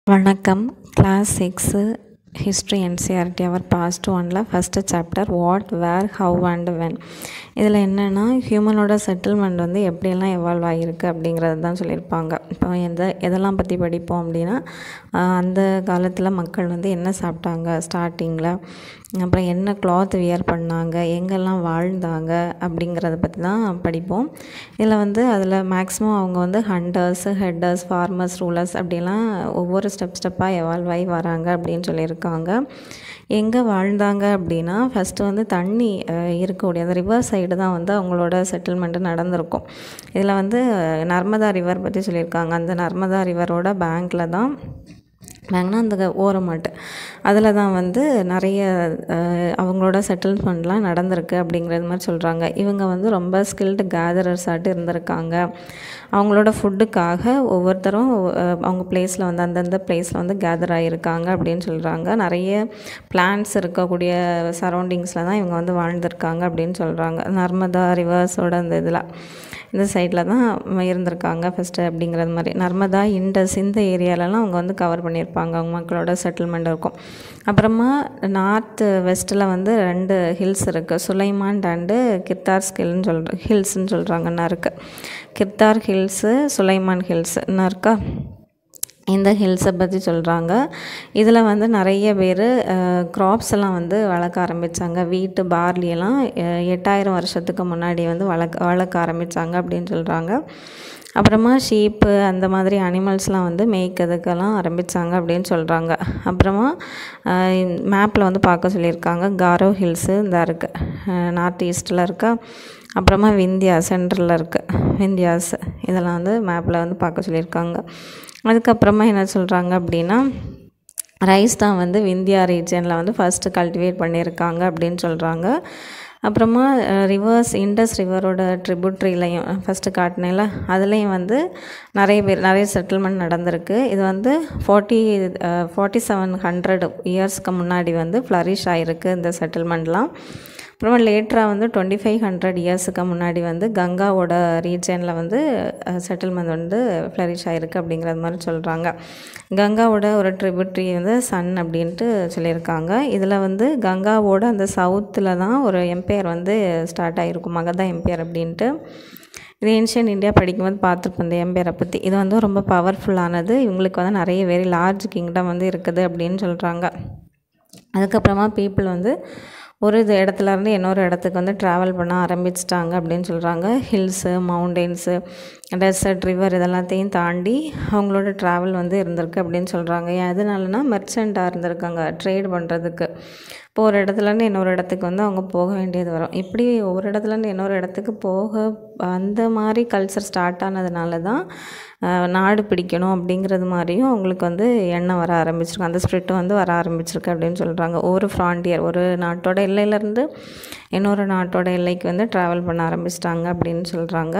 வணக்கம் class six history NCERT our past ஒனில் first chapter what where how and when இதில் என்னென்னா ஹியூமனோட settlement வந்து எப்படியெல்லாம் எவால்வ் ஆகிருக்கு அப்படிங்கிறது தான் சொல்லியிருப்பாங்க இப்போ எந்த எதெல்லாம் பற்றி படிப்போம் அப்படின்னா ஆஹ் அந்த காலத்தில் மக்கள் வந்து என்ன சாப்பிட்டாங்க ஸ்டார்டிங்கில் அப்புறம் என்ன கிளாத் வியர் பண்ணாங்க எங்கெல்லாம் வாழ்ந்தாங்க அப்படிங்கிறத பற்றி தான் படிப்போம் இதில் வந்து அதில் மேக்ஸிமம் அவங்க வந்து ஹண்டர்ஸ் ஹெட்டர்ஸ் ஃபார்மர்ஸ் ரூலர்ஸ் அப்படிலாம் ஒவ்வொரு ஸ்டெப் ஸ்டெப்பாக எவால்வ் ஆகி வராங்க அப்படின்னு சொல்லியிருக்காங்க எங்கே வாழ்ந்தாங்க அப்படின்னா ஃபஸ்ட்டு வந்து தண்ணி அஹ், இருக்கக்கூடிய அந்த ரிவர் சைடு தான் வந்து அவங்களோட செட்டில்மெண்ட்டு நடந்திருக்கும் இதில் வந்து அஹ், நர்மதா ரிவர் பற்றி சொல்லியிருக்காங்க அந்த நர்மதா ரிவரோட பேங்க்கில் தான் பேங்க்னா அந்த ஓரமாட்டு அதில் தான் வந்து நிறைய அஹ், அவங்களோட செட்டில்மெண்ட்லாம் நடந்திருக்கு அப்படிங்கிறது மாதிரி சொல்கிறாங்க இவங்க வந்து ரொம்ப ஸ்கில்டு கேதரர்ஸ் ஆட்டு இருந்திருக்காங்க அவங்களோட ஃபுட்டுக்காக ஒவ்வொருத்தரும் அஹ், அவங்க பிளேஸில் வந்து அந்தந்த பிளேஸில் வந்து கேதர் ஆகியிருக்காங்க அப்படின்னு சொல்கிறாங்க நிறைய பிளான்ட்ஸ் இருக்கக்கூடிய சரௌண்டிங்ஸில் தான் இவங்க வந்து வாழ்ந்திருக்காங்க அப்படின்னு சொல்கிறாங்க நர்மதா ரிவர்ஸோட அந்த இதில் இந்த சைடில் தான் இருந்திருக்காங்க ஃபஸ்ட்டு அப்படிங்கிறது மாதிரி நர்மதா இண்டஸ் இந்த ஏரியாலலாம் அவங்க வந்து கவர் பண்ணியிருப்பாங்க அவங்க மக்களோட செட்டில்மெண்ட் இருக்கும் அப்புறமா நார்த்து வெஸ்ட்டில் வந்து ரெண்டு ஹில்ஸ் இருக்குது சுலைமான் அண்டு கிர்தார் ஸ்கில்னு சொல்கிற ஹில்ஸ்னு சொல்கிறாங்கன்னா இருக்குது கிர்தார் ஹில்ஸு சுலைமான் ஹில்ஸ்ன்னு இருக்கா இந்த ஹில்ஸை பற்றி சொல்கிறாங்க இதில் வந்து நிறைய பேர் க்ராப்ஸ் எல்லாம் வந்து வளர்க்க ஆரம்பித்தாங்க வீட்டு பார்லி எல்லாம் அஹ், எட்டாயிரம் வருஷத்துக்கு முன்னாடி வந்து வளர்க்க வளர்க்க ஆரம்பித்தாங்க அப்படின்னு சொல்கிறாங்க அப்புறமா ஷீப்பு அந்த மாதிரி அனிமல்ஸ்லாம் வந்து மேய்க்கிறதுக்கெல்லாம் ஆரம்பித்தாங்க அப்படின்னு சொல்கிறாங்க அப்புறமா மேப்பில் வந்து பார்க்க சொல்லியிருக்காங்க காரோ ஹில்ஸு இந்த இருக்குது நார்த் ஈஸ்ட்டில் இருக்கா அப்புறமா விந்தியா சென்ட்ரலில் இருக்குது விந்தியாஸ் இதெல்லாம் வந்து மேப்பில் வந்து பார்க்க சொல்லியிருக்காங்க அதுக்கப்புறமா என்ன சொல்கிறாங்க அப்படின்னா ரைஸ் தான் வந்து விந்தியா ரீஜனில் வந்து ஃபஸ்ட்டு கல்டிவேட் பண்ணியிருக்காங்க அப்படின்னு சொல்கிறாங்க அப்புறமா ரிவர்ஸ் இண்டஸ் ரிவரோட ட்ரிபியூட்ரிலையும் ஃபஸ்ட்டு காட்டினேல அதுலேயும் வந்து நிறைய பேர் நிறைய செட்டில்மெண்ட் நடந்திருக்கு இது வந்து ஃபார்ட்டி ஃபார்ட்டி செவன் ஹண்ட்ரட் இயர்ஸ்க்கு முன்னாடி வந்து ஃப்ளரிஷ் ஆகிருக்கு இந்த செட்டில்மெண்ட்லாம் அப்புறமா லேட்டராக வந்து டுவெண்ட்டி ஃபைவ் ஹண்ட்ரட் இயர்ஸுக்கு முன்னாடி வந்து கங்காவோட ரீஜனில் வந்து செட்டில்மெண்ட் வந்து ஃப்ளரிஷ் ஆகிருக்கு அப்படிங்கிறது மாதிரி சொல்கிறாங்க கங்காவோட ஒரு ட்ரிபியூட்ரி வந்து சன் அப்படின்ட்டு சொல்லியிருக்காங்க இதில் வந்து கங்காவோட அந்த சவுத்தில் தான் ஒரு எம்பையர் வந்து ஸ்டார்ட் ஆகிருக்கும் மகதா எம்பையர் அப்படின்ட்டு இது ஏன்ஷியன் இந்தியா படிக்கும்போது பார்த்துருப்போம் இந்த எம்பையரை பற்றி இது வந்து ரொம்ப பவர்ஃபுல்லானது இவங்களுக்கு வந்து நிறைய வெரி லார்ஜ் கிங்டம் வந்து இருக்குது அப்படின்னு சொல்கிறாங்க அதுக்கப்புறமா பீப்புள் வந்து ஒரு இது இடத்துல இருந்து இன்னொரு இடத்துக்கு வந்து ட்ராவல் பண்ண ஆரம்பிச்சிட்டாங்க அப்படின்னு சொல்கிறாங்க ஹில்ஸு மவுண்டெயின்ஸு டெசர்ட் ரிவர் இதெல்லாத்தையும் தாண்டி அவங்களோட ட்ராவல் வந்து இருந்திருக்கு அப்படின்னு சொல்கிறாங்க எதனாலனா மெர்ச்சண்ட்டாக இருந்திருக்காங்க ட்ரேட் பண்ணுறதுக்கு இப்போ ஒரு இடத்துலேருந்து இன்னொரு இடத்துக்கு வந்து அவங்க போக வேண்டியது வரும் இப்படி ஒரு இடத்துலேருந்து இன்னொரு இடத்துக்கு போக அந்த மாதிரி கல்ச்சர் ஸ்டார்ட் ஆனதுனால தான் அஹ், நாடு பிடிக்கணும் அப்படிங்கிறது மாதிரியும் அவங்களுக்கு வந்து எண்ணம் வர ஆரம்பிச்சிருக்கு அந்த ஸ்பிரிட் வந்து வர ஆரம்பிச்சிருக்கு அப்படின்னு சொல்கிறாங்க ஒரு ஃப்ரான்டியர் ஒரு நாட்டோட எல்லையிலேருந்து இன்னொரு நாட்டோட எல்லைக்கு வந்து ட்ராவல் பண்ண ஆரம்பிச்சிட்டாங்க அப்படின்னு சொல்கிறாங்க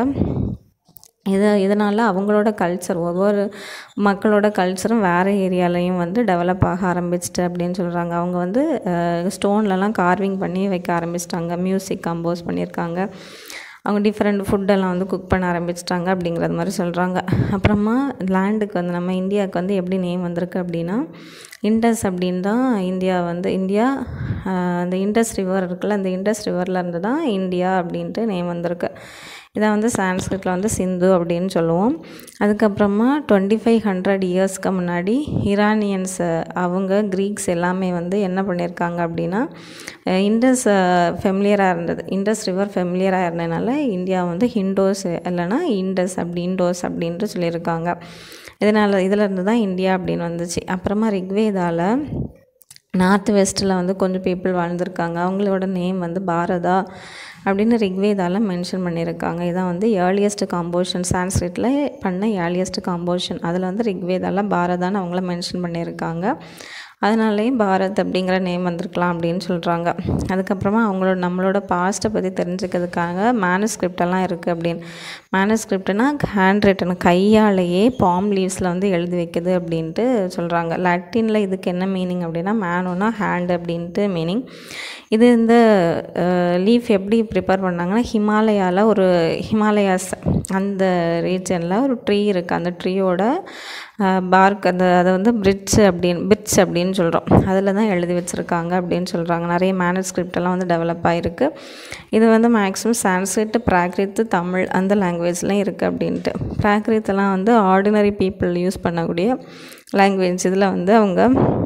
இது இதனால் அவங்களோட கல்ச்சர் ஒவ்வொரு மக்களோட கல்ச்சரும் வேறு ஏரியாலையும் வந்து டெவலப் ஆக ஆரம்பிச்சிட்டு அப்படின்னு சொல்கிறாங்க அவங்க வந்து ஸ்டோன்லலாம் கார்விங் பண்ணி வைக்க ஆரம்பிச்சிட்டாங்க மியூசிக் கம்போஸ் பண்ணியிருக்காங்க அவங்க டிஃப்ரெண்ட் ஃபுட்டெல்லாம் வந்து குக் பண்ண ஆரம்பிச்சிட்டாங்க அப்படிங்கிறது மாதிரி சொல்கிறாங்க அப்புறமா லேண்டுக்கு வந்து நம்ம இந்தியாவுக்கு வந்து எப்படி நேம் வந்திருக்கு அப்படின்னா இண்டஸ் அப்படின்னு தான் இந்தியா வந்து இந்தியா ஆஹ், அந்த இண்டஸ் ரிவர் இருக்குல்ல அந்த இண்டஸ் ரிவரில் இருந்து தான் இந்தியா அப்படின்ட்டு நேம் வந்திருக்கு இதை வந்து சான்ஸ்கிரிட்டில் வந்து சிந்து அப்படின்னு சொல்லுவோம் அதுக்கப்புறமா டுவெண்ட்டி ஃபைவ் ஹண்ட்ரட் இயர்ஸ்க்கு முன்னாடி ஈரானியன்ஸ் அவங்க க்ரீக்ஸ் எல்லாமே வந்து என்ன பண்ணியிருக்காங்க அப்படின்னா அஹ் இண்டஸ் ஃபெமிலியராக இருந்தது இண்டஸ் ரிவர் ஃபெமிலியராக இருந்ததுனால இந்தியா வந்து ஹிண்டோஸ் இல்லைன்னா இண்டஸ் அப்படி இண்டோஸ் அப்படின்ட்டு சொல்லியிருக்காங்க இதனால் இதில் இருந்து தான் இந்தியா அப்படின்னு வந்துச்சு அப்புறமா ரிக்வேதாவில் நார்த் வெஸ்ட்டில் வந்து கொஞ்சம் பீப்புள் வாழ்ந்திருக்காங்க அவங்களோட நேம் வந்து பாரதா அப்படின்னு ரிக்வேதாவில் மென்ஷன் பண்ணியிருக்காங்க இதான் வந்து ஏர்லியஸ்ட் காம்போஷன் சான்ஸ்கிரிட்டில் பண்ண ஏர்லியஸ்ட் காம்போஷன் அதில் வந்து ரிக்வேதாவில் பாரதான்னு அவங்கள மென்ஷன் பண்ணியிருக்காங்க அதனாலேயும் பாரத் அப்படிங்கிற நேம் வந்திருக்கலாம் அப்படின்னு சொல்கிறாங்க அதுக்கப்புறமா அவங்களோட நம்மளோட பாஸ்ட்டை பற்றி தெரிஞ்சுக்கிறதுக்காக மேனுஸ்கிரிப்டெல்லாம் இருக்குது அப்படின்னு மேனுஸ்கிரிப்ட்னா ஹேண்ட் ரிட்டன் கையாலேயே பாம் லீவ்ஸில் வந்து எழுதி வைக்குது அப்படின்ட்டு சொல்கிறாங்க லட்டினில் இதுக்கு என்ன மீனிங் அப்படின்னா மேனுனா ஹேண்ட் அப்படின்ட்டு மீனிங் இது இந்த லீஃப் எப்படி ப்ரிப்பேர் பண்ணாங்கன்னா ஹிமாலயாவில் ஒரு ஹிமாலயாஸ் அந்த ரீஜனில் ஒரு ட்ரீ இருக்குது அந்த ட்ரீயோட பார்க் அந்த அதை வந்து பிரிட்ஜ் அப்படின்னு பிரிட்ஜ் அப்படின்னு சொல்கிறோம் அதில் தான் எழுதி வச்சுருக்காங்க அப்படின்னு சொல்கிறாங்க நிறைய மேனஸ்கிரிப்ட் எல்லாம் வந்து டெவலப் ஆகிருக்கு இது வந்து மேக்ஸிமம் சான்ஸ்கிரிட் பிராக்ரித் தமிழ் அந்த லாங்குவேஜ்லாம் இருக்குது அப்படின்ட்டு பிராக்ரித்தெல்லாம் வந்து ஆர்டினரி பீப்புள் யூஸ் பண்ணக்கூடிய லாங்குவேஜ் இதில் வந்து அவங்க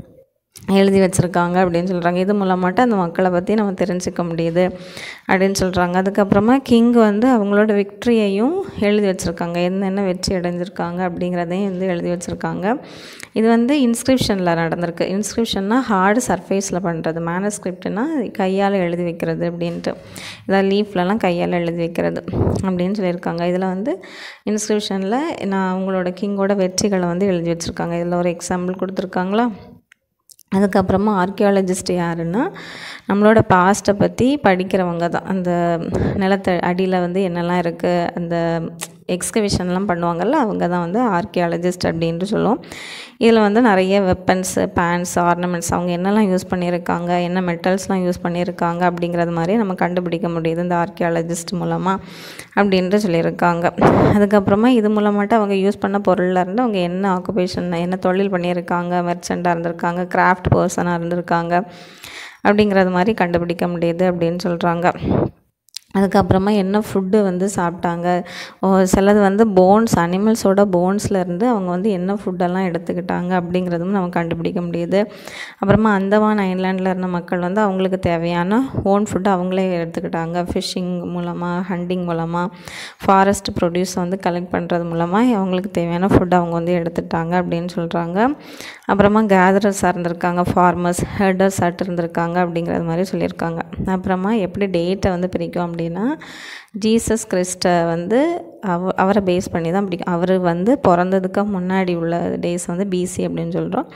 எழுதி வச்சுருக்காங்க அப்படின்னு சொல்கிறாங்க இது மூலமாட்ட அந்த மக்களை பற்றி நம்ம தெரிஞ்சுக்க முடியுது அப்படின்னு சொல்கிறாங்க அதுக்கப்புறமா கிங் வந்து அவங்களோட விக்ட்ரியையும் எழுதி வச்சுருக்காங்க என்னென்ன வெற்றி அடைஞ்சிருக்காங்க அப்படிங்கிறதையும் வந்து எழுதி வச்சுருக்காங்க இது வந்து இன்ஸ்கிரிப்ஷனில் நடந்திருக்கு இன்ஸ்கிரிப்ஷன்னா ஹார்டு சர்ஃபேஸில் பண்ணுறது மேனஸ்கிரிப்ட்னா கையால் எழுதி வைக்கிறது அப்படின்ட்டு இதான் லீஃப்லலாம் கையால் எழுதி வைக்கிறது அப்படின்னு சொல்லியிருக்காங்க இதில் வந்து இன்ஸ்கிரிப்ஷனில் நான் அவங்களோட கிங்கோட வெற்றிகளை வந்து எழுதி வச்சுருக்காங்க இதில் ஒரு எக்ஸாம்பிள் கொடுத்துருக்காங்களா அதுக்கப்புறமா ஆர்கியாலஜிஸ்ட் யாருன்னா நம்மளோட பாஸ்ட்டை பற்றி படிக்கிறவங்க தான் அந்த நிலத்த அடியில் வந்து என்னெல்லாம் இருக்குது அந்த எக்ஸ்கவேஷன்லாம் பண்ணுவாங்கள்ல அவங்க தான் வந்து ஆர்கியாலஜிஸ்ட் அப்படின்ட்டு சொல்லுவோம் இதில் வந்து நிறைய வெப்பன்ஸு பேன்ஸ் ஆர்னமெண்ட்ஸ் அவங்க என்னெல்லாம் யூஸ் பண்ணியிருக்காங்க என்ன மெட்டல்ஸ்லாம் யூஸ் பண்ணியிருக்காங்க அப்படிங்கிறது மாதிரி நம்ம கண்டுபிடிக்க முடியுது இந்த ஆர்கியாலஜிஸ்ட் மூலமாக அப்படின்ட்டு சொல்லியிருக்காங்க அதுக்கப்புறமா இது மூலமாட்டு அவங்க யூஸ் பண்ண பொருளில் இருந்து அவங்க என்ன ஆக்குபேஷன் என்ன தொழில் பண்ணியிருக்காங்க மெர்ச்சண்டாக இருந்திருக்காங்க கிராஃப்ட் பர்சனாக இருந்திருக்காங்க அப்படிங்கிறது மாதிரி கண்டுபிடிக்க முடியுது அப்படின்னு சொல்கிறாங்க அதுக்கப்புறமா என்ன ஃபுட்டு வந்து சாப்பிட்டாங்க ஓ சிலது வந்து போன்ஸ் அனிமல்ஸோட போன்ஸில் இருந்து அவங்க வந்து என்ன ஃபுட்டெல்லாம் எடுத்துக்கிட்டாங்க அப்படிங்கிறதும் நம்ம கண்டுபிடிக்க முடியுது அப்புறமா அந்தமான் ஐலாண்டில் இருந்த மக்கள் வந்து அவங்களுக்கு தேவையான ஓன் ஃபுட்டு அவங்களே எடுத்துக்கிட்டாங்க ஃபிஷ்ஷிங் மூலமாக ஹண்டிங் மூலமாக ஃபாரஸ்ட் ப்ரொடியூஸ் வந்து கலெக்ட் பண்ணுறது மூலமாக அவங்களுக்கு தேவையான ஃபுட் அவங்க வந்து எடுத்துட்டாங்க அப்படின்னு சொல்கிறாங்க அப்புறமா கேதரர்ஸாக இருந்திருக்காங்க ஃபார்மர்ஸ் ஹெர்டர்ஸ் ஆட்டு இருந்திருக்காங்க அப்படிங்கிறது மாதிரி சொல்லியிருக்காங்க அப்புறமா எப்படி டேட்டை வந்து பிரிக்கும் அப்படின்னா ஜீசஸ் கிறிஸ்ட்டை வந்து அவ அவரை பேஸ் பண்ணி தான் பிடிக்கும் அவர் வந்து பிறந்ததுக்கு முன்னாடி உள்ள டேஸ் வந்து பிசி அப்படின்னு சொல்கிறோம்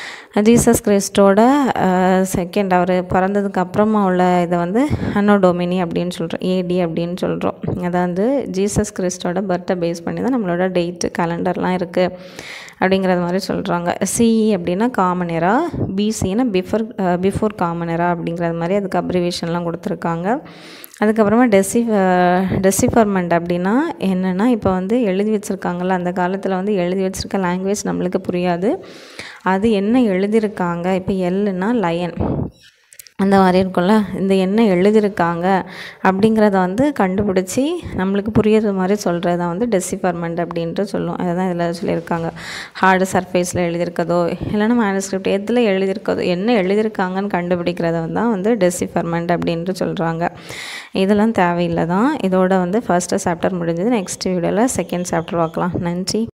ஜீசஸ் கிறிஸ்டோட செகண்ட் அவர் பிறந்ததுக்கு அப்புறமா உள்ள இதை வந்து அன்னோ டொமினி அப்படின்னு சொல்கிறோம் ஏடி அப்படின்னு சொல்கிறோம் அதாவது ஜீசஸ் கிறிஸ்டோட பர்த்தை பேஸ் பண்ணி தான் நம்மளோட டேட்டு கேலண்டர்லாம் இருக்குது அப்படிங்கிறது மாதிரி சொல்கிறாங்க சிஇ அப்படின்னா காமன் எரா பிசின்னா பிஃபோர் பிஃபோர் காமன் எரா அப்படிங்கிறது மாதிரி அதுக்கு அப்ரிவேஷன்லாம் கொடுத்துருக்காங்க அதுக்கப்புறமா டெசி டெசிஃபர்மெண்ட் அப்படின்னா என்னென்னா இப்போ வந்து எழுதி வச்சுருக்காங்கல்ல அந்த காலத்தில் வந்து எழுதி வச்சுருக்க லாங்குவேஜ் நம்மளுக்கு புரியாது அது என்ன எழுதியிருக்காங்க இப்போ எல்லுன்னா லயன் அந்த மாதிரி இருக்கும்ல இந்த என்ன எழுதியிருக்காங்க அப்படிங்கிறத வந்து கண்டுபிடிச்சி நம்மளுக்கு புரியுற மாதிரி சொல்கிறது தான் வந்து டெசிஃபர்மெண்ட் அப்படின்ட்டு சொல்லுவோம் அதுதான் இதில் சொல்லியிருக்காங்க ஹார்டு சர்ஃபேஸில் எழுதியிருக்கதோ இல்லைன்னா மேனஸ்கிரிப்ட் எதில் எழுதியிருக்கதோ என்ன எழுதியிருக்காங்கன்னு கண்டுபிடிக்கிறத தான் வந்து டெசிஃபர்மெண்ட் அப்படின்ட்டு சொல்கிறாங்க இதெல்லாம் தேவையில்லை தான் இதோட வந்து ஃபஸ்ட்டு சாப்டர் முடிஞ்சது நெக்ஸ்ட் வீடியோவில் செகண்ட் சாப்டர் பார்க்கலாம் நன்றி